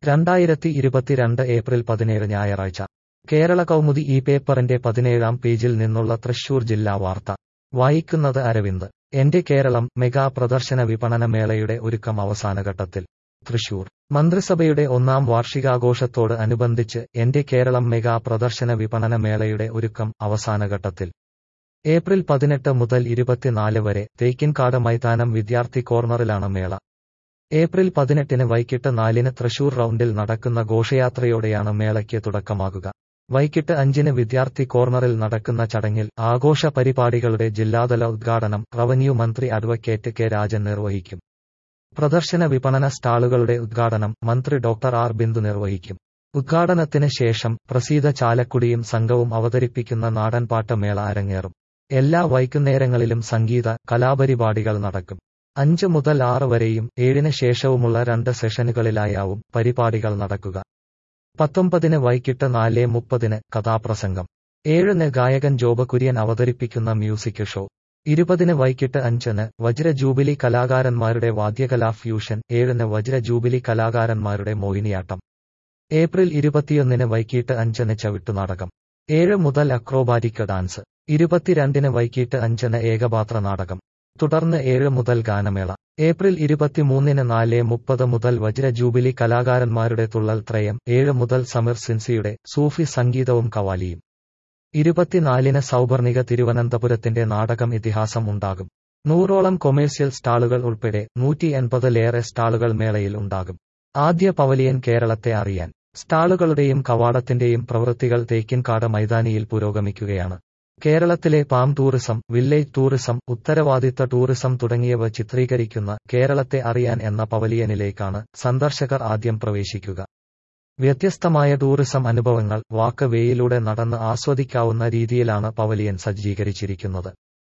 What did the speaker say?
രണ്ടായിരത്തി ഇരുപത്തിരണ്ട് ഏപ്രിൽ പതിനേഴ് ഞായറാഴ്ച കേരള കൗമുദി ഈ പേപ്പറിന്റെ പതിനേഴാം പേജിൽ നിന്നുള്ള തൃശൂർ ജില്ലാ വാർത്ത വായിക്കുന്നത് അരവിന്ദ് എന്റെ കേരളം മെഗാ പ്രദർശന വിപണന മേളയുടെ ഒരുക്കം അവസാനഘട്ടത്തിൽ തൃശൂർ മന്ത്രിസഭയുടെ ഒന്നാം വാർഷികാഘോഷത്തോട് അനുബന്ധിച്ച് എന്റെ കേരളം മെഗാ പ്രദർശന വിപണന മേളയുടെ ഒരുക്കം അവസാനഘട്ടത്തിൽ ഏപ്രിൽ പതിനെട്ട് മുതൽ ഇരുപത്തിനാല് വരെ തേക്കിൻകാട് മൈതാനം വിദ്യാർത്ഥി കോർണറിലാണ് മേള ഏപ്രിൽ പതിനെട്ടിന് വൈകിട്ട് നാലിന് തൃശൂർ റൗണ്ടിൽ നടക്കുന്ന ഘോഷയാത്രയോടെയാണ് മേളയ്ക്ക് തുടക്കമാകുക വൈകിട്ട് അഞ്ചിന് വിദ്യാർത്ഥി കോർണറിൽ നടക്കുന്ന ചടങ്ങിൽ ആഘോഷ പരിപാടികളുടെ ജില്ലാതല ഉദ്ഘാടനം റവന്യൂ മന്ത്രി അഡ്വക്കേറ്റ് കെ രാജൻ നിർവഹിക്കും പ്രദർശന വിപണന സ്റ്റാളുകളുടെ ഉദ്ഘാടനം മന്ത്രി ഡോക്ടർ ആർ ബിന്ദു നിർവഹിക്കും ഉദ്ഘാടനത്തിന് ശേഷം പ്രസീത ചാലക്കുടിയും സംഘവും അവതരിപ്പിക്കുന്ന നാടൻപാട്ട് മേള അരങ്ങേറും എല്ലാ വൈകുന്നേരങ്ങളിലും സംഗീത കലാപരിപാടികൾ നടക്കും അഞ്ച് മുതൽ ആറ് വരെയും ഏഴിന് ശേഷവുമുള്ള രണ്ട് സെഷനുകളിലായാവും പരിപാടികൾ നടക്കുക പത്തൊമ്പതിന് വൈകിട്ട് നാല് മുപ്പതിന് കഥാപ്രസംഗം ഏഴിന് ഗായകൻ ജോബ് കുര്യൻ അവതരിപ്പിക്കുന്ന മ്യൂസിക് ഷോ ഇരുപതിന് വൈകിട്ട് അഞ്ചിന് വജ്ര ജൂബിലി കലാകാരന്മാരുടെ വാദ്യകലാ ഫ്യൂഷൻ ഏഴിന് വജ്ര ജൂബിലി കലാകാരന്മാരുടെ മോഹിനിയാട്ടം ഏപ്രിൽ ഇരുപത്തിയൊന്നിന് വൈകിട്ട് അഞ്ചിന് ചവിട്ടുനാടകം ഏഴ് മുതൽ അക്രോബാറ്റിക് ഡാൻസ് ഇരുപത്തിരണ്ടിന് വൈകിട്ട് അഞ്ചിന് ഏകപാത്ര നാടകം തുടർന്ന് ഏഴ് മുതൽ ഗാനമേള ഏപ്രിൽ ഇരുപത്തിമൂന്നിന് നാല് മുപ്പത് മുതൽ വജ്ര ജൂബിലി കലാകാരന്മാരുടെ തുള്ളൽ ത്രയം ഏഴ് മുതൽ സമീർ സിൻസിയുടെ സൂഫി സംഗീതവും കവാലിയും ഇരുപത്തിനാലിന് സൗപർണിക തിരുവനന്തപുരത്തിന്റെ നാടകം ഇതിഹാസം ഉണ്ടാകും നൂറോളം കൊമേഴ്സ്യൽ സ്റ്റാളുകൾ ഉൾപ്പെടെ നൂറ്റി എൺപതിലേറെ സ്റ്റാളുകൾ മേളയിൽ ഉണ്ടാകും ആദ്യ പവലിയൻ കേരളത്തെ അറിയാൻ സ്റ്റാളുകളുടെയും കവാടത്തിന്റെയും പ്രവൃത്തികൾ തേക്കിൻകാട് മൈതാനിയിൽ പുരോഗമിക്കുകയാണ് കേരളത്തിലെ പാം ടൂറിസം വില്ലേജ് ടൂറിസം ഉത്തരവാദിത്ത ടൂറിസം തുടങ്ങിയവ ചിത്രീകരിക്കുന്ന കേരളത്തെ അറിയാൻ എന്ന പവലിയനിലേക്കാണ് സന്ദർശകർ ആദ്യം പ്രവേശിക്കുക വ്യത്യസ്തമായ ടൂറിസം അനുഭവങ്ങൾ വാക്ക് വേയിലൂടെ നടന്ന് ആസ്വദിക്കാവുന്ന രീതിയിലാണ് പവലിയൻ സജ്ജീകരിച്ചിരിക്കുന്നത്